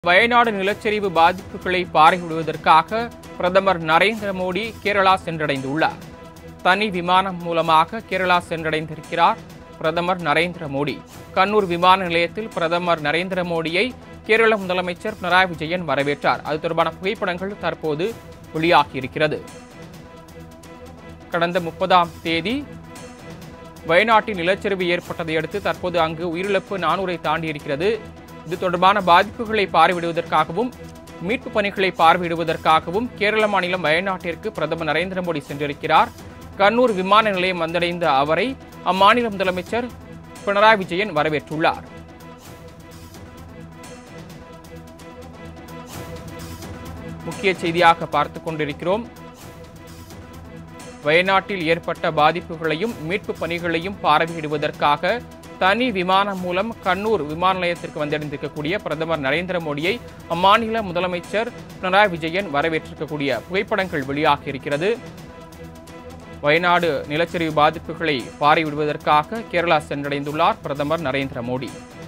வயநாடு நிலச்சரிவு பாதிப்புகளை பார்வையிடுவதற்காக பிரதமர் நரேந்திர மோடி கேரளா சென்றடைந்துள்ளார் தனி விமானம் மூலமாக கேரளா சென்றடைந்திருக்கிறார் பிரதமர் நரேந்திர மோடி கண்ணூர் விமான நிலையத்தில் பிரதமர் நரேந்திர மோடியை கேரள முதலமைச்சர் பினராயி விஜயன் வரவேற்றார் அது தொடர்பான புகைப்படங்கள் தற்போது வெளியாகியிருக்கிறது கடந்த முப்பதாம் தேதி வயநாட்டில் நிலச்சரிவு ஏற்பட்டதை அடுத்து தற்போது அங்கு உயிரிழப்பு நானூரை தாண்டியிருக்கிறது இது தொடர்பான பாதிப்புகளை பார்வையிடுவதற்காகவும் மீட்பு பணிகளை பார்வையிடுவதற்காகவும் கேரள மாநிலம் வயநாட்டிற்கு பிரதமர் நரேந்திர மோடி சென்றிருக்கிறார் கண்ணூர் விமான நிலையம் வந்தடைந்த அவரை அம்மாநில முதலமைச்சர் பினராயி விஜயன் வரவேற்றுள்ளார் முக்கிய செய்தியாக பார்த்துக் கொண்டிருக்கிறோம் வயநாட்டில் ஏற்பட்ட பாதிப்புகளையும் மீட்பு பணிகளையும் பார்வையிடுவதற்காக தனி விமானம் மூலம் கண்ணூர் விமான நிலையத்திற்கு வந்தடைந்திருக்கக்கூடிய பிரதமர் நரேந்திர மோடியை அம்மாநில முதலமைச்சர் பினராயி விஜயன் வரவேற்றிருக்கக்கூடிய புகைப்படங்கள் வெளியாகி இருக்கிறது வயநாடு நிலச்சரிவு பாதிப்புகளை பார்வையிடுவதற்காக கேரளா சென்றடைந்துள்ளார் பிரதமர் நரேந்திர மோடி